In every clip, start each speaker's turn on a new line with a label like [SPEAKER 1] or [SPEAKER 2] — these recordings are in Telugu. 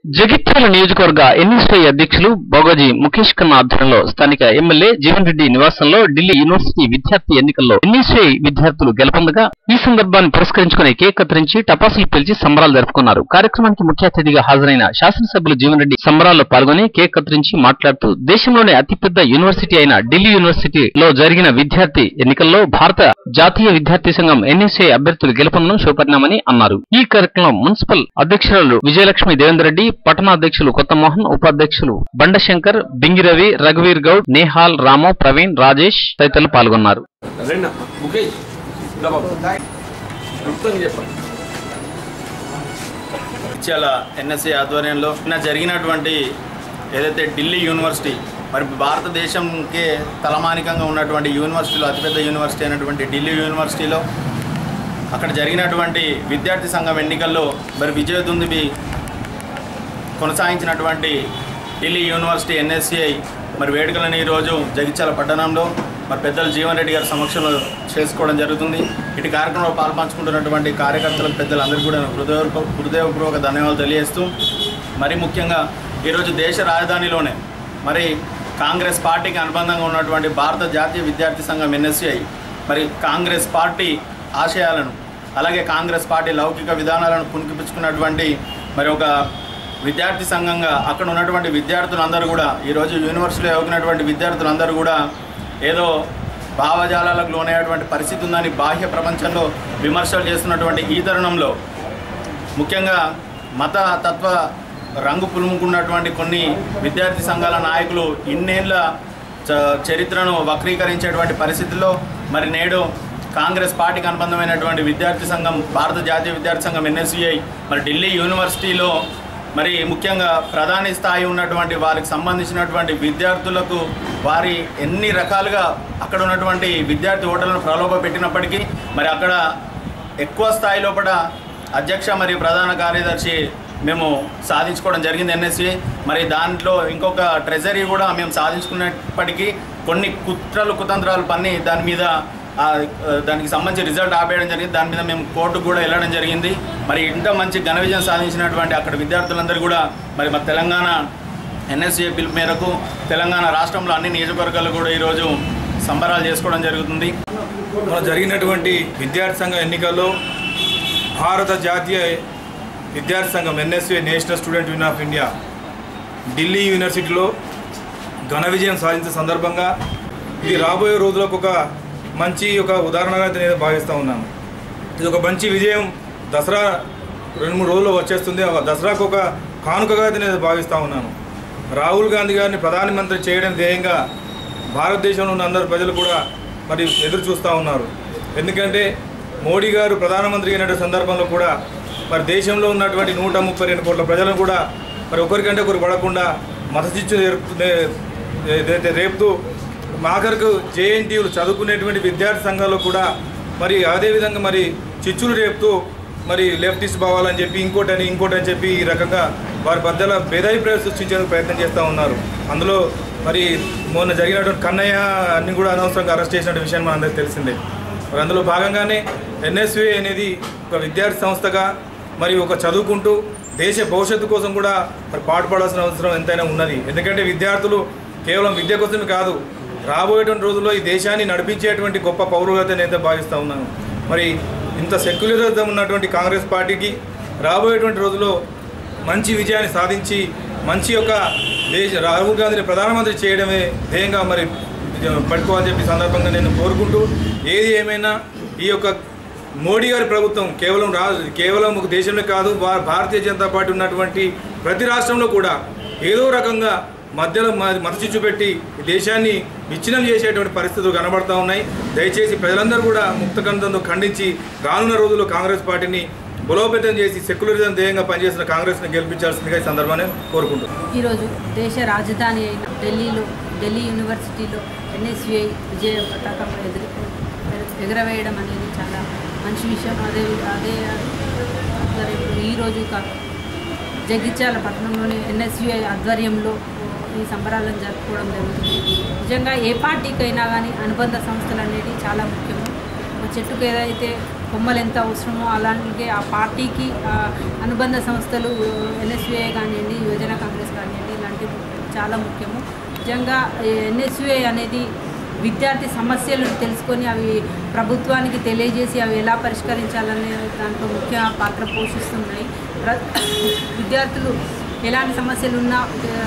[SPEAKER 1] జగిత్యాల నియోజకవర్గ ఎన్ఎస్ఐ అధ్యక్షులు బోగోజీ ముఖేష్ ఖన్నా ఆధ్వర్యంలో స్థానిక ఎమ్మెల్యే జీవన్ రెడ్డి నివాసంలో ఢిల్లీ యూనివర్సిటీ విద్యార్థి ఎన్నికల్లో ఎన్ఎస్ఐ విద్యార్థులు గెలుపొందగా ఈ సందర్భాన్ని పురస్కరించుకుని కేక్ కత్తిరించి టపాసులు పేల్చి సంబరాలు జరుపుకున్నారు కార్యక్రమానికి ముఖ్య అతిథిగా హాజరైన శాసనసభ్యులు జీవన్ రెడ్డి సంబరాల్లో పాల్గొని కేక్ కత్తిరించి మాట్లాడుతూ దేశంలోనే అతిపెద్ద యూనివర్సిటీ అయిన ఢిల్లీ యూనివర్సిటీలో జరిగిన విద్యార్థి ఎన్నికల్లో భారత జాతీయ విద్యార్థి సంఘం ఎన్ఎస్ఐ అభ్యర్థులు గెలుపొందడం శుభపరిణామని అన్నారు ఈ కార్యక్రమంలో మున్సిపల్ అధ్యక్షురాలు విజయలక్ష్మి దేవేందర్ రెడ్డి పట్టణ అధ్యక్షులు కొత్త మోహన్ ఉపాధ్యక్షులు బండశంకర్ బింగిరవి రఘువీర్ గౌడ్ నేహాల్ రామో ప్రవీణ్ రాజేష్ తదితరులు పాల్గొన్నారు
[SPEAKER 2] రెండు ముఖేష్ ఇలా బాబు క్లుప్తంగా చెప్పండి
[SPEAKER 3] ఇచ్చాల ఎన్ఎస్సి ఆధ్వర్యంలో నిన్న జరిగినటువంటి ఏదైతే ఢిల్లీ యూనివర్సిటీ మరి భారతదేశంకే తలమానికంగా ఉన్నటువంటి యూనివర్సిటీలో అతిపెద్ద యూనివర్సిటీ అయినటువంటి ఢిల్లీ యూనివర్సిటీలో అక్కడ జరిగినటువంటి విద్యార్థి సంఘం ఎన్నికల్లో మరి విజయదుందుబి కొనసాగించినటువంటి ఢిల్లీ యూనివర్సిటీ ఎన్ఎస్సిఐ మరి వేడుకలను ఈరోజు జగిత్యాల పట్టణంలో మరి పెద్దలు జీవన్ రెడ్డి గారి సమక్షంలో చేసుకోవడం జరుగుతుంది ఇటు కార్యక్రమంలో పాల్పంచుకుంటున్నటువంటి కార్యకర్తలకు పెద్దలందరికీ కూడా హృదయ హృదయపూర్వక ధన్యవాదాలు తెలియజేస్తూ మరి ముఖ్యంగా ఈరోజు దేశ రాజధానిలోనే మరి కాంగ్రెస్ పార్టీకి అనుబంధంగా ఉన్నటువంటి భారత జాతీయ విద్యార్థి సంఘం ఎన్ఎస్సిఐ మరి కాంగ్రెస్ పార్టీ ఆశయాలను అలాగే కాంగ్రెస్ పార్టీ లౌకిక విధానాలను పుణికిపుచ్చుకున్నటువంటి మరి ఒక విద్యార్థి సంఘంగా అక్కడ ఉన్నటువంటి విద్యార్థులందరూ కూడా ఈరోజు యూనివర్సిటీలో చదువుకున్నటువంటి విద్యార్థులందరూ కూడా ఏదో భావజాలాలకు లోనయ్యేటువంటి పరిస్థితి ఉందని బాహ్య ప్రపంచంలో విమర్శలు చేస్తున్నటువంటి ఈ తరుణంలో ముఖ్యంగా మత తత్వ రంగు పులుముకున్నటువంటి కొన్ని విద్యార్థి సంఘాల నాయకులు ఇన్నేళ్ల చ- చరిత్రను వక్రీకరించేటువంటి పరిస్థితుల్లో మరి నేడు కాంగ్రెస్ పార్టీకి అనుబంధమైనటువంటి విద్యార్థి సంఘం భారత జాతీయ విద్యార్థి సంఘం ఎన్ఎస్యుఐ మరి ఢిల్లీ యూనివర్సిటీలో మరి ముఖ్యంగా ప్రధాని స్థాయి ఉన్నటువంటి వారికి సంబంధించినటువంటి విద్యార్థులకు వారి ఎన్ని రకాలుగా అక్కడ ఉన్నటువంటి విద్యార్థి ఓటర్లను ప్రలోభ పెట్టినప్పటికీ మరి అక్కడ ఎక్కువ స్థాయి లోపల అధ్యక్ష మరియు ప్రధాన కార్యదర్శి మేము సాధించుకోవడం జరిగింది ఎన్ఎస్సి మరి దాంట్లో ఇంకొక ట్రెజరీ కూడా మేము సాధించుకున్నప్పటికీ కొన్ని కుట్రలు కుతంత్రాలు పన్ని దాని మీద ఆ, ఆ, దానికి సంబంధించి రిజల్ట్ ఆపేయడం జరిగింది దాని మీద మేము కోర్టుకు కూడా వెళ్ళడం జరిగింది మరి ఇంత మంచి ఘన విజయం సాధించినటువంటి అక్కడ విద్యార్థులందరూ కూడా మరి మా తెలంగాణ ఎన్ఎస్సీ పిలుపు మేరకు తెలంగాణ రాష్ట్రంలో అన్ని నియోజకవర్గాలు కూడా ఈరోజు సంబరాలు చేసుకోవడం జరుగుతుంది
[SPEAKER 4] మన జరిగినటువంటి విద్యార్థి సంఘం ఎన్నికల్లో భారత జాతీయ విద్యార్థి సంఘం NSA national student union of India Delhi యూనివర్సిటీలో ఘన విజయం సాధించిన సందర్భంగా ఇది రాబోయే రోజులకు ఒక మంచి ఒక ఉదాహరణగా అయితే నేను భావిస్తూ ఉన్నాను ఇది ఒక మంచి విజయం దసరా రెండు మూడు రోజుల్లో వచ్చేస్తుంది ఆ దసరాకు ఒక కానుకగా అయితే నేను భావిస్తూ ఉన్నాను రాహుల్ గాంధీ గారిని ప్రధానమంత్రి చేయడం ధ్యేయంగా భారతదేశంలో ఉన్న అందరు ప్రజలు కూడా మరి ఎదురు చూస్తూ ఉన్నారు ఎందుకంటే మోడీ గారు ప్రధానమంత్రి అయినటువంటి సందర్భంలో కూడా మరి దేశంలో ఉన్నటువంటి నూట ముప్పై రెండు కోట్ల ప్రజలను కూడా మరి ఒకరికంటే ఒకరు పడకుండా మతచిచ్చు ఏదైతే రేపుతూ ఆఖరికి జేఎన్టీయులు చదువుకునేటువంటి విద్యార్థి సంఘాల్లో కూడా మరి అదేవిధంగా మరి చిచ్చులు రేపుతూ మరి లెఫ్టిస్ట్ భావాలని చెప్పి ఇంకోటని ఇంకోటని చెప్పి ఈ రకంగా వారి మధ్యల భేదాభిప్రాయాలు సృష్టించేందుకు ప్రయత్నం చేస్తూ ఉన్నారు అందులో మరి మొన్న జరిగినటువంటి కన్నయ్య అన్ని కూడా అనవసరంగా అరెస్ట్ చేసిన విషయం మనందరికీ తెలిసిందే మరి అందులో భాగంగానే ఎన్ఎస్వి అనేది ఒక విద్యార్థి సంస్థగా మరి ఒక చదువుకుంటూ దేశ భవిష్యత్తు కోసం కూడా మరి పాటుపడాల్సిన అవసరం ఎంతైనా ఉన్నది ఎందుకంటే విద్యార్థులు కేవలం విద్య కోసమే కాదు రాబోయేటువంటి రోజుల్లో ఈ దేశాన్ని నడిపించేటువంటి గొప్ప పౌరులతో నేనైతే భావిస్తూ ఉన్నాను మరి ఇంత సెక్యులరిజం ఉన్నటువంటి కాంగ్రెస్ పార్టీకి రాబోయేటువంటి రోజుల్లో మంచి విజయాన్ని సాధించి మంచి యొక్క దేశ రాహుల్ గాంధీని ప్రధానమంత్రి చేయడమే ధ్యేయంగా మరి పట్టుకోవాలని చెప్పి సందర్భంగా నేను కోరుకుంటూ ఏది ఏమైనా ఈ యొక్క మోడీ గారి ప్రభుత్వం కేవలం రా కేవలం ఒక దేశంలో కాదు భా- భారతీయ జనతా పార్టీ ఉన్నటువంటి ప్రతి రాష్ట్రంలో కూడా ఏదో రకంగా మధ్యలో మ- మతచిచ్చు పెట్టి ఈ దేశాన్ని విచ్ఛిన్నం చేసేటువంటి పరిస్థితులు కనబడతా ఉన్నాయి దయచేసి ప్రజలందరూ కూడా ముక్తకంతంతో ఖండించి రానున్న రోజుల్లో కాంగ్రెస్ పార్టీని బలోపేతం చేసి సెక్యులరిజం ధ్యేయంగా పనిచేసిన కాంగ్రెస్ని గెలిపించాల్సిందిగా ఈ సందర్భాన్ని కోరుకుంటున్నాను
[SPEAKER 5] ఈరోజు దేశ రాజధాని అయిన ఢిల్లీలో ఢిల్లీ యూనివర్సిటీలో ఎన్ఎస్యుఐ విజయ పతాకం ఎదురు ఎగరవేయడం అనేది చాలా మంచి విషయం అదే అదే సరే ఇప్పుడు ఈరోజు కా- జగిత్యాల పట్టణంలోని ఎన్ఎస్యుఐ ఆధ్వర్యంలో ఈ సంబరాలను జరుపుకోవడం జరుగుతుంది నిజంగా ఏ పార్టీకైనా కానీ అనుబంధ సంస్థలు అనేవి చాలా ముఖ్యము ఒక చెట్టుకు ఏదైతే కొమ్మలు ఎంత అవసరమో అలాగే ఆ పార్టీకి ఆ అనుబంధ సంస్థలు ఎన్ఎస్యుఐ కానివ్వండి యువజన కాంగ్రెస్ కానివ్వండి ఇలాంటి చాలా ముఖ్యము నిజంగా ఎన్ఎస్యుఏ అనేది విద్యార్థి సమస్యలను తెలుసుకొని అవి ప్రభుత్వానికి తెలియజేసి అవి ఎలా పరిష్కరించాలనే దాంట్లో ముఖ్య పాత్ర పోషిస్తున్నాయి ప్ర- విద్యార్థులు ఎలాంటి సమస్యలు ఉన్నా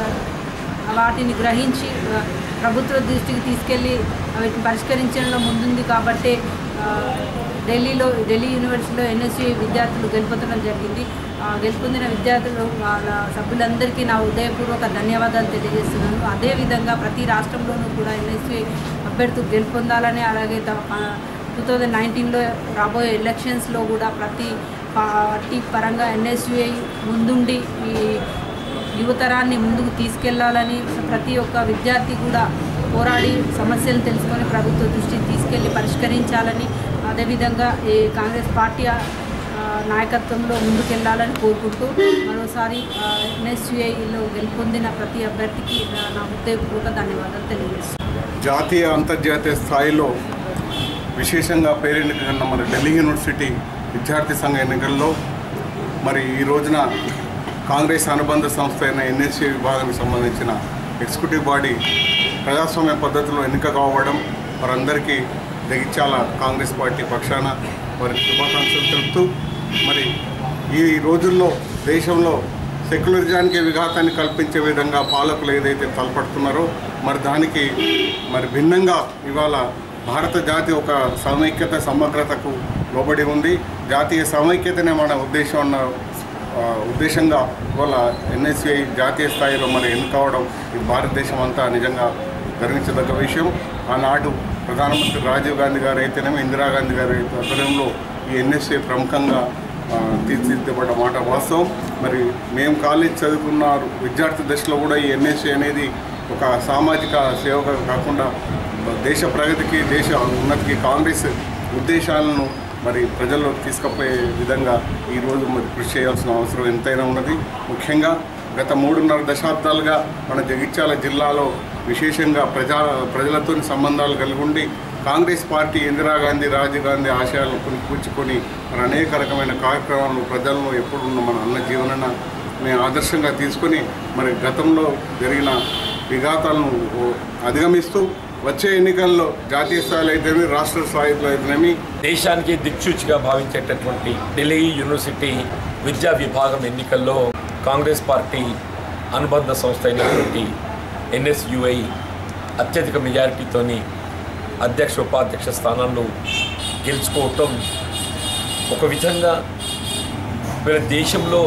[SPEAKER 5] ఆ, వాటిని గ్రహించి ఆ, ప్రభుత్వ దృష్టికి తీసుకెళ్ళి వాటిని పరిష్కరించడంలో ముందుంది కాబట్టి ఆ, ఢిల్లీలో ఢిల్లీ యూనివర్సిటీలో ఎన్ఎస్యూ విద్యార్థులు గెలుపొందడం జరిగింది ఆ, గెలుపొందిన విద్యార్థులు వాళ్ళ సభ్యులందరికీ నా ఉదయపూర్వక ధన్యవాదాలు తెలియజేస్తున్నాను అదేవిధంగా ప్రతి రాష్ట్రంలోనూ కూడా ఎన్ఎస్యూ అభ్యర్థులు గెలుపొందాలని అలాగే టూ థౌజండ్ నైన్టీన్లో రాబోయే ఎలక్షన్స్లో కూడా ప్రతి పార్టీ పరంగా ఎన్ఎస్యుఐ ముందుండి ఈ యువతరాన్ని ముందుకు తీసుకెళ్లాలని ప్రతి ఒక్క విద్యార్థి కూడా పోరాడి సమస్యలు తెలుసుకొని ప్రభుత్వ దృష్టికి తీసుకెళ్లి పరిష్కరించాలని అదేవిధంగా ఈ కాంగ్రెస్ పార్టీ ఆ, నాయకత్వంలో ముందుకెళ్లాలని కోరుకుంటూ మరోసారి ఎన్ఎస్యుఐలో గెలుపొందిన ప్రతి అభ్యర్థికి నా- నా హృదయపూర్వక ధన్యవాదాలు తెలియజేస్తున్నాను
[SPEAKER 6] జాతీయ అంతర్జాతీయ స్థాయిలో విశేషంగా పేరెన్నికన్న మన ఢిల్లీ యూనివర్సిటీ విద్యార్థి సంఘ ఎన్నికల్లో మరి ఈ రోజున కాంగ్రెస్ అనుబంధ సంస్థ అయిన ఎన్ఎస్సీ విభాగానికి సంబంధించిన ఎగ్జిక్యూటివ్ బాడీ ప్రజాస్వామ్య పద్ధతిలో ఎన్నిక కావడం వారందరికీ జగిత్యాల కాంగ్రెస్ పార్టీ పక్షాన వారికి శుభాకాంక్షలు తెలుపుతూ మరి ఈ రోజుల్లో దేశంలో సెక్యులరిజానికి విఘాతాన్ని కల్పించే విధంగా పాలకులు ఏదైతే తలపడుతున్నారో మరి దానికి మరి భిన్నంగా ఇవాళ భారత జాతి ఒక సమైక్యత సమగ్రతకు లోబడి ఉంది జాతీయ సమైక్యతనే మన ఉద్దేశం ఉన్న ఆ, ఉద్దేశంగా ఇవాళ ఎన్ఎస్సిఐ జాతీయ స్థాయిలో మరి ఎన్నుకోవడం ఇది భారతదేశం అంతా నిజంగా గర్వించదగ్గ విషయం ఆనాడు ప్రధానమంత్రి రాజీవ్ గాంధీ గారు అయితేనేమో ఇందిరాగాంధీ గారి ఆధ్వర్యంలో ఈ ఎన్ఎస్సిఐ ప్రముఖంగా ఆ, తీర్చిదిద్దబడ్డ మాట వాస్తవం మరి మేము కాలేజ్ చదువుకున్న విద్యార్థి దశలో కూడా ఈ ఎన్ఎస్సీ అనేది ఒక సామాజిక సేవగా కాకుండా దేశ ప్రగతికి దేశ ఉన్నతికి కాంగ్రెస్ ఉద్దేశాలను మరి ప్రజల్లో తీసుకుపోయే విధంగా ఈరోజు మరి కృషి చేయాల్సిన అవసరం ఎంతైనా ఉన్నది ముఖ్యంగా గత మూడున్నర దశాబ్దాలుగా మన జగిత్యాల జిల్లాలో విశేషంగా ప్రజా ప్రజలతో సంబంధాలు కలిగి ఉండి కాంగ్రెస్ పార్టీ ఇందిరాగాంధీ రాజీవ్ గాంధీ ఆశయాలను కొనిపుచ్చుకొని మరి అనేక రకమైన కార్యక్రమాలను ప్రజలను ఎప్పుడున్న మన అన్న జీవనన మేము ఆదర్శంగా తీసుకొని మరి గతంలో జరిగిన విఘాతాలను ఓ అధిగమిస్తూ వచ్చే ఎన్నికల్లో జాతీయ స్థాయిలో అయితేనేమి రాష్ట్ర స్థాయిలో అయితేనేమి
[SPEAKER 7] దేశానికి దిక్సూచిగా భావించేటటువంటి ఢిల్లీ యూనివర్సిటీ విద్యా విభాగం ఎన్నికల్లో కాంగ్రెస్ పార్టీ అనుబంధ సంస్థ అయినటువంటి ఎన్ఎస్యుఐ అత్యధిక మెజారిటీతోని అధ్యక్ష ఉపాధ్యక్ష స్థానాలను గెలుచుకోవటం ఒక విధంగా వీళ్ళ దేశంలో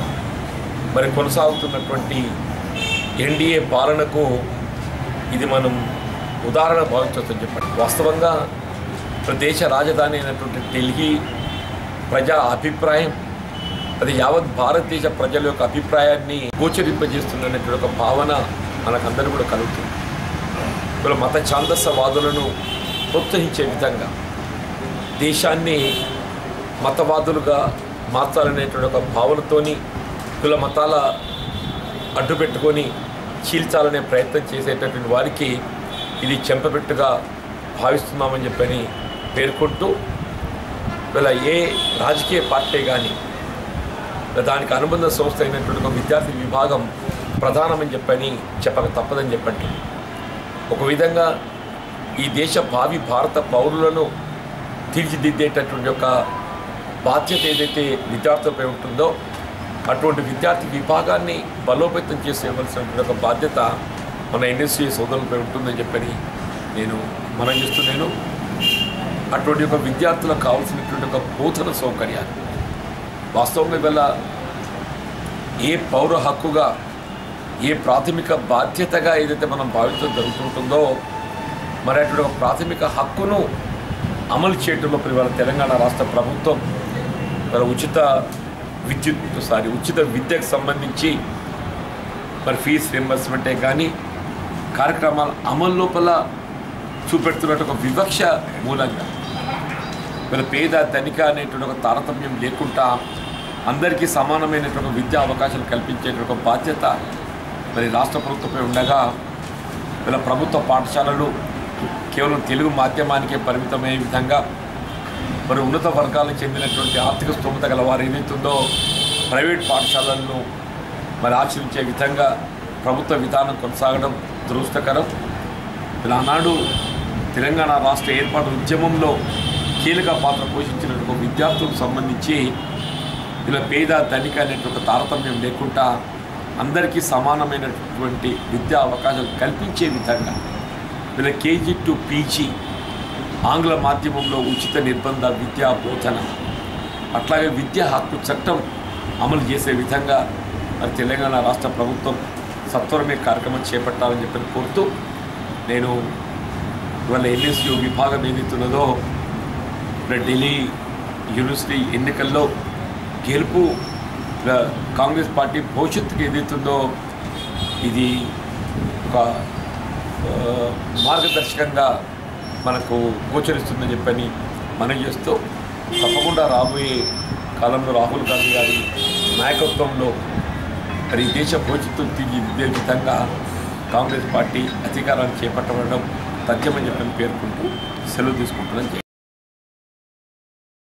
[SPEAKER 7] మరి కొనసాగుతున్నటువంటి ఎన్డీఏ పాలనకు ఇది మనం ఉదాహరణ భావించవచ్చని చెప్పండి వాస్తవంగా మన దేశ రాజధాని అయినటువంటి ఢిల్లీ ప్రజా అభిప్రాయం అది యావత్ భారతదేశ ప్రజల యొక్క అభిప్రాయాన్ని గోచరింపజేస్తున్నటువంటి ఒక భావన మనకందరూ కూడా కలుగుతుంది వీళ్ళ మత ఛాందస్సవాదులను ప్రోత్సహించే విధంగా దేశాన్ని మతవాదులుగా మార్చాలనేటువంటి ఒక భావనతోని కుల మతాల అడ్డుపెట్టుకొని చీల్చాలనే ప్రయత్నం చేసేటటువంటి వారికి ఇది చెంపపెట్టుగా భావిస్తున్నామని చెప్పని పేర్కొంటూ వీళ్ళ ఏ రాజకీయ పార్టీ కానీ దానికి అనుబంధ సంస్థ అయినటువంటి ఒక విద్యార్థి విభాగం ప్రధానమని చెప్పని చెప్పక తప్పదని చెప్పండి ఒక విధంగా ఈ దేశ భావి భారత పౌరులను తీర్చిదిద్దేటటువంటి ఒక బాధ్యత ఏదైతే విద్యార్థులపై ఉంటుందో అటువంటి విద్యార్థి విభాగాన్ని బలోపేతం చేసేవలసినటువంటి ఒక బాధ్యత మన ఎన్ఎస్సీ సోదరులపై ఉంటుందని చెప్పని నేను మనం చేస్తున్నాను అటువంటి ఒక విద్యార్థులకు కావాల్సినటువంటి ఒక బోధన సౌకర్యాలు వాస్తవంగా ఇవాళ ఏ పౌర హక్కుగా ఏ ప్రాథమిక బాధ్యతగా ఏదైతే మనం భావించడం జరుగుతుంటుందో మరి అటువంటి ఒక ప్రాథమిక హక్కును అమలు చేయడంలో ఇవాళ తెలంగాణ రాష్ట్ర ప్రభుత్వం మరి ఉచిత విద్యుత్ సారీ ఉచిత విద్యకు సంబంధించి మరి ఫీజు రింబర్స్మెంటే కానీ కార్యక్రమాల అమలు లోపల చూపెడుతున్నట్టు ఒక వివక్ష మూలంగా మరి పేద ధనిక అనేటువంటి ఒక తారతమ్యం లేకుండా అందరికీ సమానమైనటువంటి విద్యా అవకాశాలు కల్పించేటువంటి ఒక బాధ్యత మరి రాష్ట్ర ప్రభుత్వంపై ఉండగా వీళ్ళ ప్రభుత్వ పాఠశాలలు కేవలం తెలుగు మాధ్యమానికే పరిమితమయ్యే విధంగా మరి ఉన్నత వర్గాలకు చెందినటువంటి ఆర్థిక స్తోమత గల వారు ఏదైతుందో ప్రైవేట్ పాఠశాలలను మరి ఆచరించే విధంగా ప్రభుత్వ విధానం కొనసాగడం దురదృష్టకరం ఇలా ఆనాడు తెలంగాణ రాష్ట్ర ఏర్పాటు ఉద్యమంలో కీలక పాత్ర పోషించినటువంటి విద్యార్థులకు సంబంధించి ఇలా పేద ధనిక అనేటువంటి తారతమ్యం లేకుండా అందరికీ సమానమైనటువంటి విద్యా అవకాశాలు కల్పించే విధంగా వీళ్ళ కేజీ టు పీజీ ఆంగ్ల మాధ్యమంలో ఉచిత నిర్బంధ విద్యా బోధన అట్లాగే విద్యా హక్కు చట్టం అమలు చేసే విధంగా మరి తెలంగాణ రాష్ట్ర ప్రభుత్వం సత్వరమే కార్యక్రమం చేపట్టాలని చెప్పి కోరుతూ నేను ఇవాళ ఎన్ఎస్యు విభాగం ఏదైతున్నదో మరి ఢిల్లీ యూనివర్సిటీ ఎన్నికల్లో గెలుపు ఇలా కాంగ్రెస్ పార్టీ భవిష్యత్తుకు ఏదైతుందో ఇది ఒక ఆ, మార్గదర్శకంగా మనకు గోచరిస్తుందని చెప్పని మనం చేస్తూ తప్పకుండా రాబోయే కాలంలో రాహుల్ గాంధీ గారి నాయకత్వంలో మరి ఈ దేశ భవిష్యత్తు తీర్చిదిద్దే విధంగా కాంగ్రెస్ పార్టీ అధికారాన్ని చేపట్టడం తథ్యమని చెప్పని పేర్కొంటూ సెలవు తీసుకుంటున్నాను